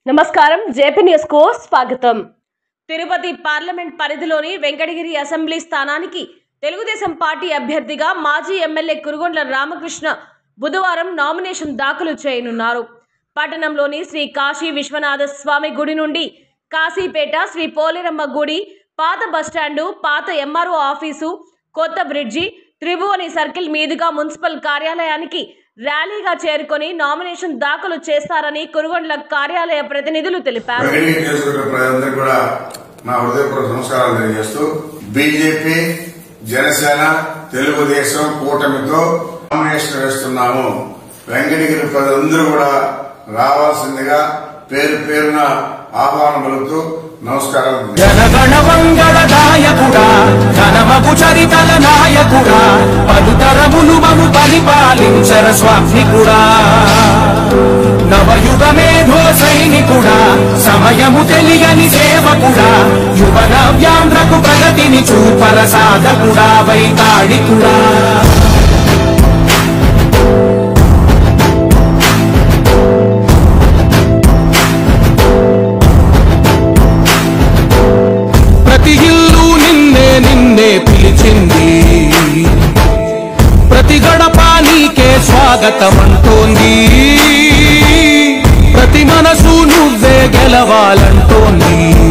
నమస్కారం JP news కు స్వాగతం తిరుపతి పార్లమెంట్ పరిధిలోని వెంకటగిరి అసెంబ్లీ స్థానానికి తెలుగుదేశం పార్టీ అభ్యర్థిగా మాజీ ఎమ్మెల్యే కురుగొండ్ల రామకృష్ణ బుధవారం నామినేషన్ దాఖలు చేయనున్నారు పట్టణంలోని శ్రీ కాశీ విశ్వనాథ స్వామి గుడి నుండి కాశీపేట శ్రీ పోలేరమ్మ గుడి పాత బస్టాండు పాత ఎంఆర్ఓ ఆఫీసు కొత్త బ్రిడ్జి త్రిభువని సర్కిల్ మీదుగా మున్సిపల్ కార్యాలయానికి ర్యాలీగా చేరుకొని నామినేషన్ దాఖలు చేస్తారని కురుగొండ్ల కార్యాలయ ప్రతినిధులు తెలిపారు వెంకటగిరి నియోజకవర్గ ప్రజలందరూ కూడా నా హృదయపూర్వక నమస్కారాలు తెలియజేస్తూ బీజేపీ జనసేన తెలుగుదేశం కూటమితో నామినేషన్ వేస్తున్నాము వెంకటగిరి ప్రజలందరూ కూడా రావాల్సిందిగా పేరు పేరున ఆహ్వానం పలుకుతూ నమస్కారాలు జనగణ మంగళ నాయకుడా ఘనమగు చరితల నాయకుడా పలుతరములు మము పరిపాలించర స్వామికుడా నవయుగ మేధో సైనికుడా సమయము తెలియని సేవకుడా యువన వ్యాంధ్రకు ప్రగతిని చూపర సాధకుడా వైతాళికుడా ప్రతి ఇల్లు నిన్నే నిన్నే పిలిచింది ప్రతి గడప నీకే స్వాగతం అంటోంది ప్రతి మనసు నువ్వే గెలవాలంటోంది